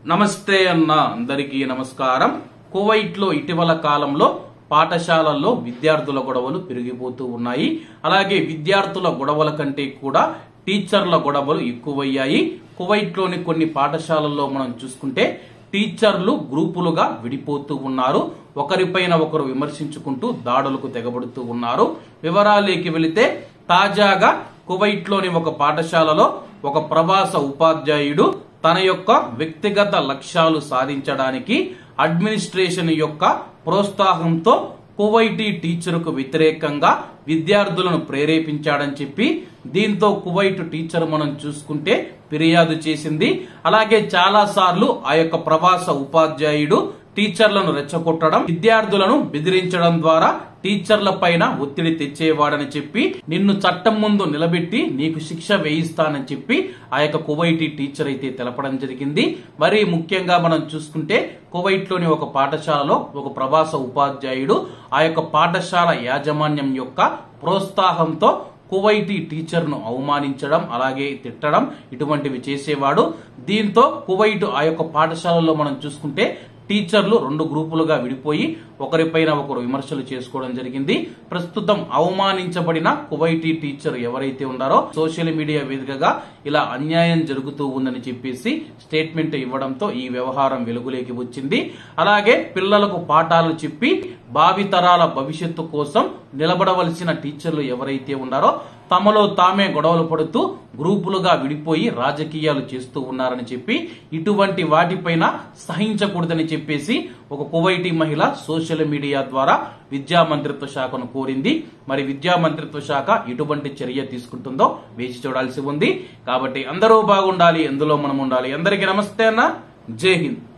నమస్తే అన్న అందరికీ నమస్కారం కువైట్ లో ఇటీవల కాలంలో పాఠశాలల్లో విద్యార్థుల గొడవలు పెరిగిపోతూ ఉన్నాయి అలాగే విద్యార్థుల గొడవల కంటే కూడా టీచర్ల గొడవలు ఎక్కువయ్యాయి కువైట్ లోని కొన్ని పాఠశాలల్లో మనం చూసుకుంటే టీచర్లు గ్రూపులుగా విడిపోతూ ఉన్నారు ఒకరిపైన ఒకరు విమర్శించుకుంటూ దాడులకు తెగబడుతూ ఉన్నారు వివరాలేకి వెళితే తాజాగా కువైట్ లోని ఒక పాఠశాలలో ఒక ప్రవాస ఉపాధ్యాయుడు తన యొక్క వ్యక్తిగత లక్ష్యాలు సాధించడానికి అడ్మినిస్ట్రేషన్ యొక్క ప్రోత్సాహంతో కువైటీ టీచర్కు వ్యతిరేకంగా విద్యార్థులను ప్రేరేపించాడని చెప్పి దీంతో కువైట్ టీచర్ మనం చూసుకుంటే ఫిర్యాదు చేసింది అలాగే చాలా సార్లు ఆ యొక్క ప్రవాస ఉపాధ్యాయుడు టీచర్లను రెచ్చగొట్టడం విద్యార్థులను బెదిరించడం ద్వారా టీచర్ల పైన ఒత్తిడి తెచ్చేవాడని చెప్పి నిన్ను చట్టం ముందు నిలబెట్టి నీకు శిక్ష వేయిస్తానని చెప్పి ఆ యొక్క కువైటీ టీచర్ అయితే తెలపడం జరిగింది మరి ముఖ్యంగా మనం చూసుకుంటే కువైట్ లోని ఒక పాఠశాలలో ఒక ప్రవాస ఉపాధ్యాయుడు ఆ యొక్క పాఠశాల యాజమాన్యం యొక్క ప్రోత్సాహంతో కువైటీ టీచర్ ను అవమానించడం అలాగే తిట్టడం ఇటువంటివి చేసేవాడు దీంతో కువైట్ ఆ యొక్క పాఠశాలలో మనం చూసుకుంటే టీచర్లు రెండు గ్రూపులుగా విడిపోయి ఒకరిపైన ఒకరు విమర్శలు చేసుకోవడం జరిగింది ప్రస్తుతం అవమానించబడిన కువైటీ టీచర్ ఎవరైతే ఉన్నారో సోషల్ మీడియా వేదికగా ఇలా అన్యాయం జరుగుతూ ఉందని చెప్పేసి స్టేట్మెంట్ ఇవ్వడంతో ఈ వ్యవహారం వెలుగులోకి వచ్చింది అలాగే పిల్లలకు పాఠాలు చెప్పి భావితరాల భవిష్యత్తు కోసం నిలబడవలసిన టీచర్లు ఎవరైతే ఉన్నారో తమలో తామే గొడవలు పడుతూ గ్రూపులుగా విడిపోయి రాజకీయాలు చేస్తూ ఉన్నారని చెప్పి ఇటువంటి వాటిపైన సహించకూడదని చెప్పేసి ఒక కువైటీ మహిళ సోషల్ మీడియా ద్వారా విద్యా మంత్రిత్వ శాఖను కోరింది మరి విద్యా మంత్రిత్వ శాఖ ఎటువంటి చర్య తీసుకుంటుందో వేచి చూడాల్సి ఉంది కాబట్టి అందరూ బాగుండాలి ఎందులో మనం ఉండాలి అందరికీ నమస్తే అన్న జై హింద్